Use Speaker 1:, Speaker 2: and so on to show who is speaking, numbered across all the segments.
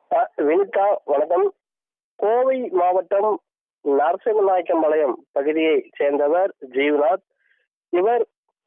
Speaker 1: அஹ், வினிதா வணக்கம் கோவை மாவட்டம் நரசிம்மநாயக்கம்பாளையம் பகுதியைச் சேர்ந்தவர் ஜீவநாத் இவர்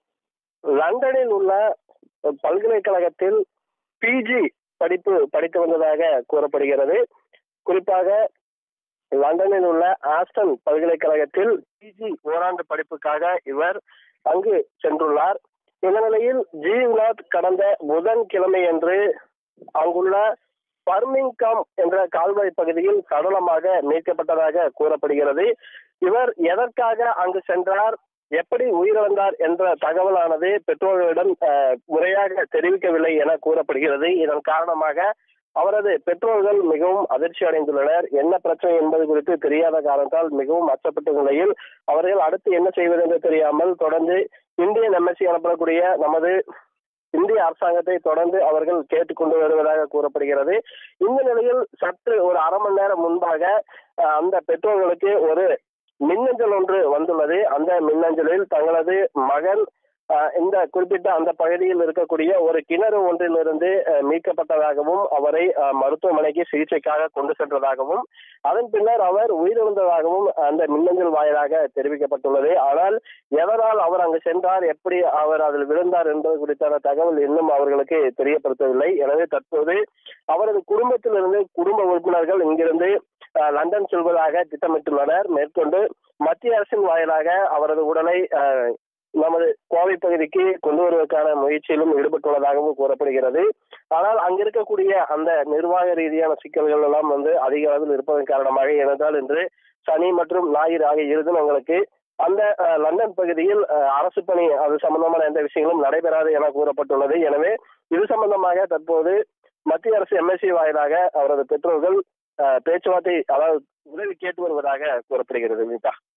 Speaker 1: லண்டனில் உள்ள பல்கலைக்கழகத்தில் பிஜி படிப்பு படித்து வந்ததாக கூறப்படுகிறது குறிப்பாக லண்டனில் உள்ள ஆஸ்டன் பல்கலைக்கழகத்தில் பிஜி ஓராண்டு படிப்புக்காக இவர் அங்கு சென்றுள்ளார் இந்த நிலையில் ஜீவ்நாத் கடந்த புதன்கிழமை அன்று அங்குள்ள பர்மிங்காம் என்ற கால்வாய் பகுதியில் சடலமாக மீட்கப்பட்டதாக கூறப்படுகிறது இவர் எதற்காக அங்கு சென்றார் எப்படி உயிரிழந்தார் என்ற தகவலானது பெற்றோர்களிடம் அஹ், முறையாக தெரிவிக்கவில்லை என கூறப்படுகிறது இதன் காரணமாக அவரது பெற்றோர்கள் மிகவும் அதிர்ச்சி அடைந்துள்ளனர் என்ன பிரச்சனை என்பது குறித்து தெரியாத காரணத்தால் மிகவும் அச்சப்பட்ட நிலையில் அவர்கள் அடுத்து என்ன செய்வது என்று தெரியாமல் தொடர்ந்து இந்தியன் எம்எஸ்சி எனப்படக்கூடிய நமது இந்திய அரசாங்கத்தை தொடர்ந்து அவர்கள் கேட்டுக்கொண்டு வருவதாக கூறப்படுகிறது இந்த நிலையில் சற்று ஒரு அரை மணி நேரம் முன்பாக அஹ், அந்த பெற்றோர்களுக்கு ஒரு மின்னஞ்சல் ஒன்று வந்துள்ளது அந்த மின்னஞ்சலில் தங்களது மகன் அஹ், இந்த குறிப்பிட்ட அந்த பகுதியில் இருக்கக்கூடிய ஒரு கிணறு ஒன்றிலிருந்து அஹ், மீட்கப்பட்டதாகவும் அவரை அஹ், மருத்துவமனைக்கு சிகிச்சைக்காக கொண்டு சென்றதாகவும் அதன் பின்னர் அவர் உயிரிழந்ததாகவும் அந்த மின்னஞ்சல் வாயிலாக தெரிவிக்கப்பட்டுள்ளது ஆனால் எதனால் அவர் அங்கு சென்றார் எப்படி அவர் அதில் விழுந்தார் என்பது குறித்தான தகவல் இன்னும் அவர்களுக்கு தெரியப்படுத்தவில்லை எனவே தற்போது அவரது குடும்பத்திலிருந்து குடும்ப உறுப்பினர்கள் இங்கிருந்து அஹ், லண்டன் செல்வதாக திட்டமிட்டுள்ளனர் மேற்கொண்டு மத்திய அரசின் வாயிலாக அவரது உடலை அஹ், நமது கோவை பகுதிக்கு கொண்டு வருவதற்கான முயற்சியிலும் ஈடுபட்டுள்ளதாகவும் கூறப்படுகிறது ஆனால் அங்க இருக்கக்கூடிய அந்த நிர்வாக ரீதியான சிக்கல்கள் எல்லாம் வந்து அதிக அளவில் இருப்பதன் காரணமாக ஏனென்றால் இன்று சனி மற்றும் ஞாயிறு ஆகிய இரு தினங்களுக்கு அந்த அஹ், லண்டன் பகுதியில் அஹ், அரசு பணி அது சம்பந்தமான எந்த விஷயங்களும் நடைபெறாது என கூறப்பட்டுள்ளது எனவே இது சம்பந்தமாக தற்போது மத்திய அரசு எம்எஸ்சி வாயிலாக அவரது பெற்றோர்கள் அஹ், பேச்சுவார்த்தை அதாவது உதவி கேட்டு வருவதாக கூறப்படுகிறது வினிதா